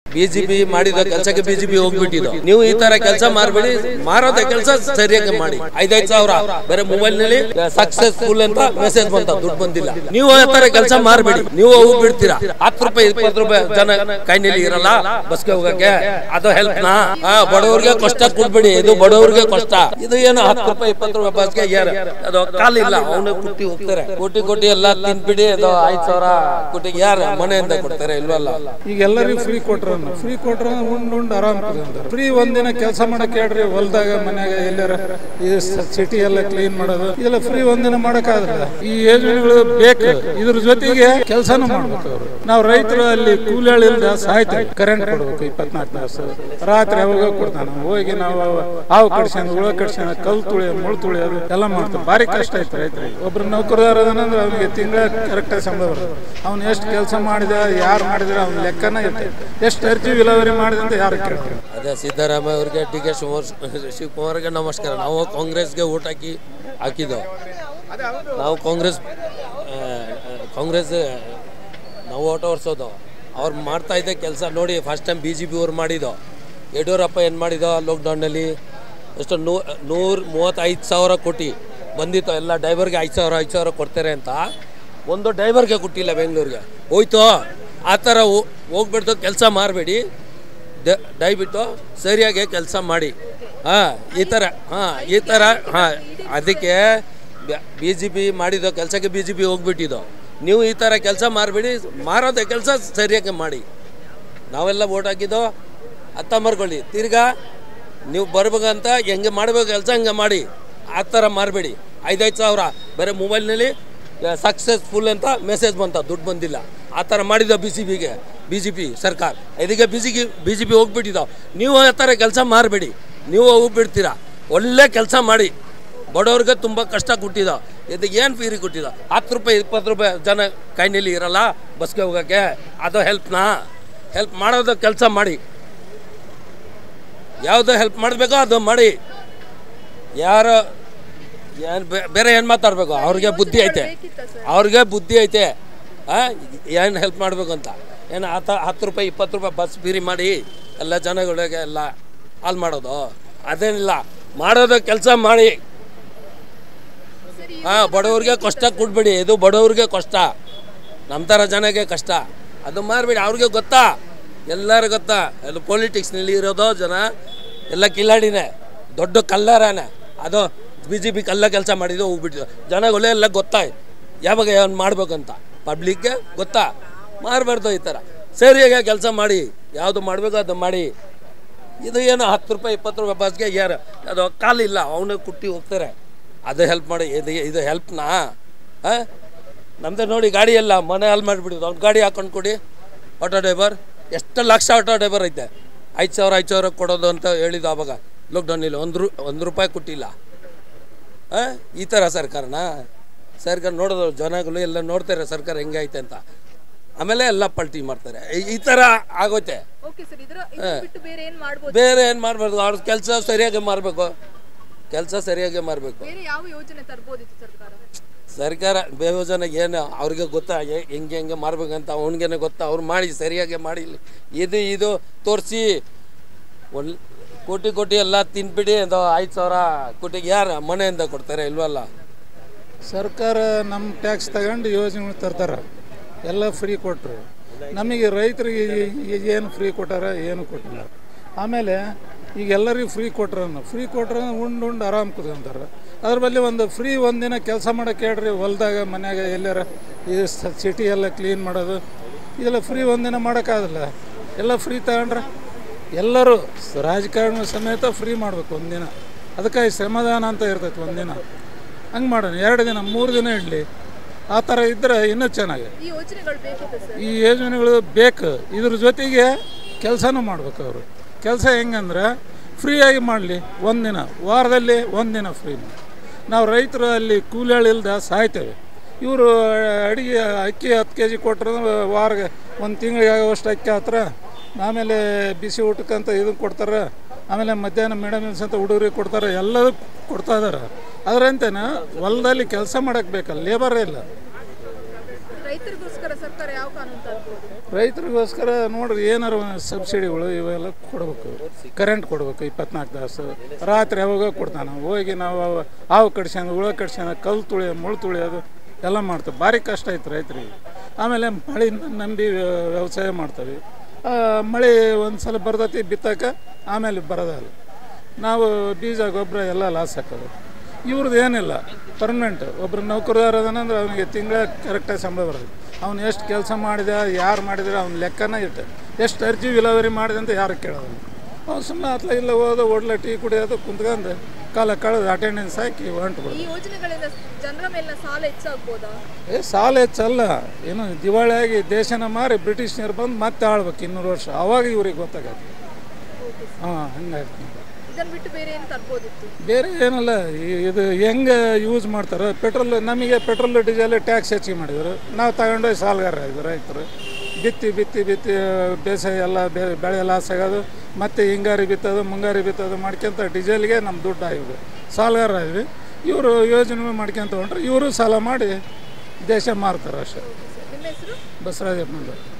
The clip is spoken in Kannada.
ಬಿಜೆಪಿ ಮಾಡಿದ ಕೆಲಸಕ್ಕೆ ಬಿಜೆಪಿ ಹೋಗ್ಬಿಟ್ಟಿದ್ದು ನೀವು ಈ ತರ ಕೆಲಸ ಮಾಡ್ಬೇಡಿ ಮಾರೋದೇ ಕೆಲಸ ಸರಿಯಾಗಿ ಮಾಡಿ ಐದೈದು ಸಾವಿರ ಬೇರೆ ಮೊಬೈಲ್ ನಲ್ಲಿ ಸಕ್ಸಸ್ಫುಲ್ ಅಂತ ಮೆಸೇಜ್ ಬಂತ ದುಡ್ಡು ಬಂದಿಲ್ಲ ನೀವು ಆ ತರ ಕೆಲಸ ಮಾಡ್ಬೇಡಿ ನೀವು ಹೋಗ್ಬಿಡ್ತೀರಾ ಹತ್ತು ರೂಪಾಯಿ ಇಪ್ಪತ್ತು ರೂಪಾಯಿ ಜನ ಕೈನಲ್ಲಿ ಇರಲ್ಲ ಬಸ್ಗೆ ಹೋಗಕ್ಕೆ ಅದು ಹೆಲ್ಪ್ ನಾ ಆ, ಬಡವ್ರಿಗೆ ಕಷ್ಟ ಕೊಡ್ಬೇಡಿ ಇದು ಬಡವ್ರಿಗೆ ಕಷ್ಟ ಇದು ಏನು ಹತ್ತು ರೂಪಾಯಿ ಇಪ್ಪತ್ತು ರೂಪಾಯಿ ಬಸ್ಗೆ ಯಾರು ಅದು ಕಾಲಿಲ್ಲ ಅವನು ಕುಟ್ಟಿ ಹೋಗ್ತಾರೆ ಕೋಟಿ ಕೋಟಿ ಎಲ್ಲ ತಿನ್ಬಿಡಿ ಅದು ಐದು ಸಾವಿರ ಕೋಟಿಗೆ ಯಾರು ಮನೆಯಿಂದ ಕೊಡ್ತಾರೆ ಇಲ್ವಲ್ಲ ಈಗ ಎಲ್ಲರಿಗೂ ಫ್ರೀ ಕೊಟ್ರ ಫ್ರೀ ಕೊಟ್ರ ಉಂಡ್ ಉಂಡ್ ಆರಾಮ್ ಅಂತಾರೆ ಫ್ರೀ ಒಂದಿನ ಕೆಲಸ ಮಾಡಕ್ ಹೇಳ್ರಿ ಹೊಲ್ದಾಗ ಮನ್ಯಾಗ ಎಲ್ಲಾರ ಈ ಸಿಟಿ ಎಲ್ಲ ಕ್ಲೀನ್ ಮಾಡೋದು ಇದೆಲ್ಲ ಫ್ರೀ ಒಂದಿನ ಮಾಡಕ್ಕಾಗಲ್ಲ ಈ ಯೋಜನೆಗಳು ಬೇಕು ಇದ್ರ ಜೊತೆಗೆ ಕೆಲಸನೂ ಮಾಡ್ಬೇಕು ಅವರು ನಾವು ರೈತರು ಅಲ್ಲಿ ಕೂಲಿಯಾಳ ಇಲ್ದ ಸಾಯ್ತೀವಿ ಕರೆಂಟ್ ಕೊಡ್ಬೇಕು ಇಪ್ಪತ್ನಾಲ್ಕು ತಾಸು ರಾತ್ರಿ ಅವಾಗ ಕೊಡ್ತಾನೆ ಹೋಗಿ ನಾವು ಹಾವು ಕಡ್ಸ್ಕೊಂಡು ಹುಳ ಕಡ್ಸ್ಕೊಂಡು ಕಲ್ ತುಳಿ ಮುಳು ತುಳಿಯೋದು ಎಲ್ಲ ಮಾಡ್ತಾರೆ ಭಾರಿ ಕಷ್ಟ ಐತೆ ರೈತರಿಗೆ ಒಬ್ರು ನೌಕರದಾರ ಅದಾನಂದ್ರೆ ಅವನಿಗೆ ತಿಂಗಳ ಕರೆಕ್ಟಾಗಿ ಸಂಬಳ ಬರುತ್ತೆ ಅವ್ನು ಎಷ್ಟು ಕೆಲಸ ಮಾಡಿದ ಯಾರು ಮಾಡಿದ್ರೆ ಅವ್ನ ಲೆಕ್ಕನ ಇರ್ತದೆ ಎಷ್ಟು ಅರ್ಜಿ ವಿಲೇವಾರಿ ಮಾಡಿದೆ ಅಂತ ಯಾರು ಕೇಳ್ತಾರೆ ಅದೇ ಸಿದ್ದರಾಮಯ್ಯ ಅವರಿಗೆ ಡಿ ಕೆ ಶಿವಕುಮಾರ್ ಶಿವಕುಮಾರ್ಗೆ ನಮಸ್ಕಾರ ನಾವು ಕಾಂಗ್ರೆಸ್ಗೆ ಓಟ್ ಹಾಕಿ ಹಾಕಿದ್ದು ನಾವು ಕಾಂಗ್ರೆಸ್ ಆ, ಆ, ಕಾಂಗ್ರೆಸ್ ನಾವು ಓಟ್ ಹೊರ್ಸೋದು ಅವ್ರು ಮಾಡ್ತಾ ಇದ್ದ ಕೆಲಸ ನೋಡಿ first time B J P ಅವ್ರು ಮಾಡಿದ್ದು ಯಡಿಯೂರಪ್ಪ ಏನು ಮಾಡಿದೋ ಲಾಕ್ಡೌನಲ್ಲಿ ಎಷ್ಟು ನೂ ನೂರ ಮೂವತ್ತೈದು ಸಾವಿರ ಕೋಟಿ ಬಂದಿತ್ತು ಎಲ್ಲ ಡ್ರೈವರ್ಗೆ ಐದು ಸಾವಿರ ಐದು ಸಾವಿರ ಕೊಡ್ತಾರೆ ಅಂತ ಒಂದು ಡ್ರೈವರ್ಗೆ ಕೊಟ್ಟಿಲ್ಲ ಬೆಂಗಳೂರಿಗೆ ಹೋಯ್ತು ಆ ಥರ ಹೋ- ಹೋಗ್ಬಿಡ್ತು ಕೆಲಸ ಮಾಡಬೇಡಿ ದ- ದಯವಿಟ್ಟು ಸರಿಯಾಗಿ ಕೆಲಸ ಮಾಡಿ ಹಾಂ ಈ ಥರ ಹಾಂ ಈ ಥರ ಹಾಂ ಅದಕ್ಕೆ ಬಿ ಜೆ ಪಿ ಮಾಡಿದ ಕೆಲಸಕ್ಕೆ ಬಿ ಜೆ ಪಿ ಹೋಗ್ಬಿಟ್ಟಿದ್ದು ನೀವು ಈ ಥರ ಕೆಲಸ ಮಾಡಬೇಡಿ ಮಾರೋದೇ ಕೆಲಸ ಸರಿಯಾಗಿ ಮಾಡಿ ನಾವೆಲ್ಲ ಓಟ್ ಹಾಕಿದ್ದು ಅರ್ಥ ಮಾಡ್ಕೊಳ್ಳಿ ತಿರ್ಗಾ ನೀವು ಬರ್ಬೇಕಂತ ಹೆಂಗೆ ಮಾಡಬೇಕು ಕೆಲಸ ಹಂಗೆ ಮಾಡಿ ಆ ಥರ ಮಾಡಬೇಡಿ ಐದೈದು ಸಾವಿರ ಬೇರೆ ಮೊಬೈಲ್ನಲ್ಲಿ ಸಕ್ಸಸ್ಫುಲ್ ಅಂತ ಮೆಸೇಜ್ ಬಂತ ದುಡ್ಡು ಬಂದಿಲ್ಲ ಆ ಥರ ಮಾಡಿದ ಬಿ ಸಿ ಬಿಗೆ ಬಿ ಜೆ ಪಿ ಸರ್ಕಾರ ಇದಕ್ಕೆ B C B J P ಹೋಗ್ಬಿಟ್ಟಿದ್ದಾವೆ ನೀವು ಆ ಥರ ಕೆಲಸ ಮಾಡಬೇಡಿ ನೀವು ಹೋಗ್ಬಿಡ್ತೀರಾ ಒಳ್ಳೆ ಕೆಲಸ ಮಾಡಿ ಬಡವ್ರಿಗೆ ತುಂಬ ಕಷ್ಟ ಕೊಟ್ಟಿದ ಇದು ಏನು ಫೀರಿ ಕೊಟ್ಟಿದ ಹತ್ತು ರೂಪಾಯಿ ಇಪ್ಪತ್ತು ರೂಪಾಯಿ ಜನ ಕೈನಲ್ಲಿ ಇರಲ್ಲ ಬಸ್ಗೆ ಹೋಗೋಕ್ಕೆ ಅದು ಹೆಲ್ಪ್ನಾ ಹೆಲ್ಪ್ ಮಾಡೋದು ಕೆಲಸ ಮಾಡಿ ಯಾವುದು ಹೆಲ್ಪ್ ಮಾಡಬೇಕೋ ಅದು ಮಾಡಿ ಯಾರು ಏನು ಬೇರೆ ಏನು ಮಾತಾಡಬೇಕು ಅವ್ರಿಗೆ ಬುದ್ಧಿ ಐತೆ ಅವ್ರಿಗೆ ಬುದ್ಧಿ ಐತೆ ಏನು ಹೆಲ್ಪ್ ಮಾಡಬೇಕು ಅಂತ ಏನು ಹತ್ತು ಹತ್ತು ರೂಪಾಯಿ ಇಪ್ಪತ್ತು ರೂಪಾಯಿ ಬಸ್ ಫ್ರೀ ಮಾಡಿ ಎಲ್ಲ ಜನಗಳಿಗೆ ಎಲ್ಲ ಹಾಲು ಮಾಡೋದು ಅದೇನಿಲ್ಲ ಮಾಡೋದು ಕೆಲಸ ಮಾಡಿ ಹಾಂ ಬಡವ್ರಿಗೆ ಕಷ್ಟ ಕೊಡ್ಬೇಡಿ ಇದು ಬಡವ್ರಿಗೆ ಕಷ್ಟ ನಮ್ಮ ಥರ ಜನಕ್ಕೆ ಕಷ್ಟ ಅದು ಮಾರಬೇಡಿ ಅವ್ರಿಗೆ ಗೊತ್ತಾ ಎಲ್ಲರೂ ಗೊತ್ತಾ ಅದು ಪೊಲಿಟಿಕ್ಸ್ನಲ್ಲಿ ಇರೋದು ಜನ ಎಲ್ಲ ಕಿಲಾಡಿನೇ ದೊಡ್ಡ ಕಲ್ಲರನೇ ಅದು ಬಿ ಜೆ ಪಿ ಕಲ್ಲ ಕೆಲಸ ಮಾಡಿದ್ದು ಹೋಗ್ಬಿಟ್ಟಿದ್ದು ಜನಗಳು ಎಲ್ಲ ಗೊತ್ತಾ ಯಾವಾಗ ಏನು ಮಾಡ್ಬೇಕಂತ ಪಬ್ಲಿಕ್ಗೆ ಗೊತ್ತಾ ಮಾರಬಾರ್ದು ಈ ಥರ ಸರಿಯಾಗಿ ಕೆಲಸ ಮಾಡಿ ಯಾವುದು ಮಾಡಬೇಕು ಅದು ಮಾಡಿ ಇದು ಏನು ಹತ್ತು ರೂಪಾಯಿ ಇಪ್ಪತ್ತು ರೂಪಾಯಿ ಬಸ್ಗೆ ಯಾರು ಅದು ಕಾಲಿಲ್ಲ ಅವನು ಕುಟ್ಟಿ ಹೋಗ್ತಾರೆ ಅದು ಹೆಲ್ಪ್ ಮಾಡಿ ಇದು ಇದು ಹೆಲ್ಪ್ನಾ ಹಾಂ ನಮ್ಮದೇ ನೋಡಿ ಗಾಡಿ ಎಲ್ಲ ಮನೆ ಹಾಲು ಮಾಡಿಬಿಡಿದು ಅವ್ನು ಗಾಡಿ ಹಾಕೊಂಡು ಕೊಡಿ ಆಟೋ ಡ್ರೈವರ್ ಎಷ್ಟು ಲಕ್ಷ ಆಟೋ ಡ್ರೈವರ್ ಐತೆ ಐದು ಸಾವಿರ ಐದು ಸಾವಿರ ಕೊಡೋದು ಅಂತ ಹೇಳಿದ್ದು ಆವಾಗ ಲಾಕ್ಡೌನಲ್ಲಿ ಒಂದು ರೂ ಒಂದು ರೂಪಾಯಿ ಕೊಟ್ಟಿಲ್ಲ ಹಾಂ ಈ ಥರ ಸರ್ಕಾರನಾ ಸರ್ಕಾರ ನೋಡೋದು ಜನಗಳು ಎಲ್ಲ ನೋಡ್ತಾರೆ ಸರ್ಕಾರ ಹೆಂಗೈತೆ ಅಂತ ಆಮೇಲೆ ಎಲ್ಲ ಪಲ್ಟಿ ಮಾಡ್ತಾರೆ ಈ- ಈ ಥರ ಆಗೋಯ್ತೆ ಓಕೆ ಸರ್ ಇದರ ಇದನ್ನ ಬಿಟ್ಟು ಬೇರೆ ಏನ್ ಮಾಡ್ಬೋದು ಬೇರೆ ಏನು ಮಾಡಬಾರ್ದು ಅವ್ರ ಕೆಲಸ ಸರಿಯಾಗಿ ಮಾಡಬೇಕು ಕೆಲಸ ಸರಿಯಾಗಿ ಮಾಡಬೇಕು ಬೇರೆ ಯಾವ ಯೋಜನೆ ತರ್ಬೋದಿತ್ತು ಸರ್ಕಾರ ಸರ್ಕಾರ ಬೇಯೋಜನೆ ಏನು ಅವ್ರಿಗೆ ಗೊತ್ತಾ ಹೆ- ಹೆಂಗೆ ಹೆಂಗೆ ಮಾಡ್ಬೇಕಂತ ಅವ್ನಿಗೇನೆ ಗೊತ್ತಾ ಅವ್ರು ಮಾಡಿ ಸರಿಯಾಗಿ ಮಾಡಿ ಇದು ಇದು ತೋರಿಸಿ ಒಂದು ಕೋಟಿ ಕೋಟಿ ಎಲ್ಲ ತಿನ್ಬಿಡಿ ಅದು ಐದು ಸಾವಿರ ಕೋಟಿಗೆ ಯಾರು ಮನೆಯಿಂದ ಕೊಡ್ತಾರೆ ಇಲ್ವಲ್ಲ ಸರ್ಕಾರ ನಮ್ಮ ಟ್ಯಾಕ್ಸ್ ತಗೊಂಡು ಯೋಜನೆಗಳು ತರ್ತಾರ ಎಲ್ಲ ಫ್ರೀ ಕೊಟ್ಟರು ನಮಗೆ ರೈತರಿಗೆ ಏನು ಫ್ರೀ ಕೊಟ್ಟಾರ ಏನು ಕೊಟ್ಟಿಲ್ಲ ಆಮೇಲೆ ಈಗ ಎಲ್ಲರಿಗೂ ಫ್ರೀ ಕೊಟ್ರ ಫ್ರೀ ಕೊಟ್ರ ಉಂಡು ಉಂಡು ಆರಾಮ್ ಕುತ್ಕೊಂತಾರೆ ಅದ್ರ ಬಲ್ಲಿ ಒಂದು ಫ್ರೀ ಒಂದಿನ ಕೆಲಸ ಮಾಡಕ್ಕೆ ಹೇಳ್ರಿ ಹೊಲ್ದಾಗ ಮನ್ಯಾಗ ಎಲ್ಲಾರ ಈ ಸಿಟಿ ಎಲ್ಲ ಕ್ಲೀನ್ ಮಾಡೋದು ಇದೆಲ್ಲ ಫ್ರೀ ಒಂದಿನ ಮಾಡೋಕ್ಕಾಗಲ್ಲ ಎಲ್ಲ ಫ್ರೀ ತಗೊಂಡ್ರೆ ಎಲ್ಲರೂ ಸ- ರಾಜಕಾರಣ ಸಮೇತ ಫ್ರೀ ಮಾಡ್ಬೇಕು ಒಂದಿನ ಅದಕ್ಕೆ ಶ್ರಮದಾನ ಅಂತ ಇರ್ತೈತೆ ಒಂದಿನ ಹಂಗೆ ಮಾಡೋಣ ಎರಡು ದಿನ ಮೂರು ದಿನ ಇಡಲಿ ಆ ಥರ ಇದ್ದರೆ ಇನ್ನೂ ಚೆನ್ನಾಗಿ ಈ ಯೋಜನೆಗಳು ಬೇಕಿತ್ತು ಸರ್ ಈ ಯೋಜನೆಗಳು ಬೇಕು ಇದ್ರ ಜೊತೆಗೆ ಕೆಲಸನೂ ಮಾಡ್ಬೇಕು ಅವರು ಕೆಲಸ ಹೆಂಗಂದ್ರೆ ಫ್ರೀಯಾಗಿ ಮಾಡಲಿ ಒಂದಿನ ವಾರದಲ್ಲಿ ಒಂದಿನ ಫ್ರೀ ನಾವು ರೈತರು ಅಲ್ಲಿ ಕೂಲಿಗಳಿಲ್ದ ಸಾಯ್ತೇವೆ ಇವರು ಅಡಿಗೆ ಅಕ್ಕಿ ಹತ್ತು ಕೆ ಜಿ ಕೊಟ್ಟರು ವಾರ ಒಂದು ತಿಂಗಳಿಗೆ ಆಗೋಷ್ಟು ಅಕ್ಕಿ ಹತ್ರ ಆಮೇಲೆ ಬಿಸಿ ಊಟಕ್ಕಂತ ಇದನ್ನು ಕೊಡ್ತಾರೆ ಆಮೇಲೆ ಮಧ್ಯಾಹ್ನ ಮೇಡಮ್ ಅಂತ ಹುಡುಗರಿಗೆ ಕೊಡ್ತಾರೆ ಎಲ್ಲದೂ ಕೊಡ್ತಾ ಇದಾರೆ ಅದರಂತೆನ ಹೊಲದಲ್ಲಿ ಕೆಲಸ ಮಾಡಕ್ಕೆ ಬೇಕಲ್ಲ ಲೇಬರೇ ಇಲ್ಲ ರೈತರಿಗೋಸ್ಕರ ಸರ್ಕಾರ ಯಾವ ಕಾನೂನು ತರ್ಬೋದು ರೈತರಿಗೋಸ್ಕರ ನೋಡ್ರಿ ಏನಾರು ಸಬ್ಸಿಡಿಗಳು ಇವೆಲ್ಲ ಕೊಡಬೇಕು ಕರೆಂಟ್ ಕೊಡಬೇಕು ಇಪ್ಪತ್ನಾಲ್ಕು ತಾಸು ರಾತ್ರಿ ಯಾವಾಗ ಕೊಡ್ತಾನೆ ಹೋಗಿ ನಾವು ಅವ- ಹಾವು ಕಡ್ಸ್ಕೊಂಡು ಹುಳ ಕಡ್ಸ್ಕೊಂಡು ಕಲ್ಲು ತುಳಿ ಮುಳು ತುಳಿಯೋದು ಎಲ್ಲ ಮಾಡ್ತೇವೆ ಭಾರಿ ಕಷ್ಟ ಐತೆ ರೈತರಿಗೆ ಆಮೇಲೆ ಮಳೆ ನಂಬಿ ವ್ಯ- ವ್ಯವಸಾಯ ಮಾಡ್ತೇವೆ ಆ, ಮಳೆ ಒಂದು ಸಲ ಬರ್ತೈತಿ ಬಿತ್ತಕ್ಕೆ ಆಮೇಲೆ ಬರೋದಲ್ಲ ನಾವು ಬೀಜ ಗೊಬ್ಬರ ಎಲ್ಲ ಲಾಸ್ ಹಾಕೋದು ಇವ್ರದ್ದು ಏನಿಲ್ಲ ಪರ್ಮನೆಂಟ್ ಒಬ್ರು ನೌಕರದಾರ ಅದಾನಂದ್ರೆ ಅವನಿಗೆ ತಿಂಗಳ ಕರೆಕ್ಟಾಗಿ ಸಂಬಳ ಬರೋದು ಅವ್ನು ಎಷ್ಟು ಕೆಲಸ ಮಾಡಿದ ಯಾರು ಮಾಡಿದ್ರೆ ಅವ್ನ ಲೆಕ್ಕನ ಇಟ್ಟು ಎಷ್ಟು ಅರ್ಜಿ ವಿಲೇವರಿ ಮಾಡಿದೆ ಅಂತ ಯಾರು ಕೇಳೋದಿಲ್ಲ ಅವ್ನು ಸುಮ್ಮನೆ ಅತ್ಲ ಇಲ್ಲ ಹೋದ ಒಡ್ಲೆ ಟೀ ಕುಡಿಯೋದು ಕುಂತ್ಕೊಂಡು ಕಾಲ ಕಳೆದು ಅಟೆಂಡೆನ್ಸ್ ಹಾಕಿ ಹೊಂಟ್ಬಿಡು ಈ ಯೋಜನೆಗಳಿಂದ ಜನರ ಮೇಲಿನ ಸಾಲ ಹೆಚ್ಚಾಗ್ಬೋದಾ ಏ ಸಾಲ ಹೆಚ್ಚಲ್ಲ ಏನು ದಿವಾಳಿಯಾಗಿ ದೇಶನ ಮಾರಿ ಬ್ರಿಟಿಷ್ನರು ಬಂದು ಮತ್ತೆ ಆಳ್ಬೇಕು ಇನ್ನೂರು ವರ್ಷ ಅವಾಗ ಇವ್ರಿಗೆ ಗೊತ್ತಾಗತ್ತೆ ಹಾಂ ಹಂಗಾಯ್ತು ಇದನ್ನ ಬಿಟ್ಟು ಬೇರೆ ಏನು ತರ್ಬೋದಿತ್ತು ಬೇರೆ ಏನಲ್ಲ ಈ- ಇದು ಹೆಂಗೆ ಯೂಸ್ ಮಾಡ್ತಾರೆ ಪೆಟ್ರೋಲ್ ನಮಗೆ ಪೆಟ್ರೋಲ್ ಡೀಸೆಲ್ ಟ್ಯಾಕ್ಸ್ ಹೆಚ್ಚಿಗೆ ಮಾಡಿದ್ರು ನಾವು ತಗೊಂಡೋಗಿ ಸಾಲಗಾರ ಆಗಿದ್ರು ರೈತರು ಬಿತ್ತಿ ಬಿತ್ತಿ ಬಿತ್ತಿ ಬೇಸಾಯ ಎಲ್ಲ ಬೆ- ಬೆಳೆ ಲಾಸ್ ಆಗೋದು ಮತ್ತು ಹಿಂಗಾರಿ ಬಿತ್ತೋದು ಮುಂಗಾರಿ ಬಿತ್ತೋದು ಮಾಡ್ಕೊಂತ ಡೀಸೆಲ್ಗೆ ನಮ್ಮ ದುಡ್ಡು ಆಗಿದ್ವಿ ಸಾಲಗಾರ ಆಗಿದ್ವಿ ಇವರು ಯೋಜನೆ ಮಾಡ್ಕೊಂತ ಹೊಂಟ್ರೆ ಇವರು ಸಾಲ ಮಾಡಿ ದೇಶ ಮಾರ್ತಾರೆ ಅಷ್ಟೇ ನಿಮ್ಮ ಹೆಸರು ಬಸವರಾಜಪ್ಪನದು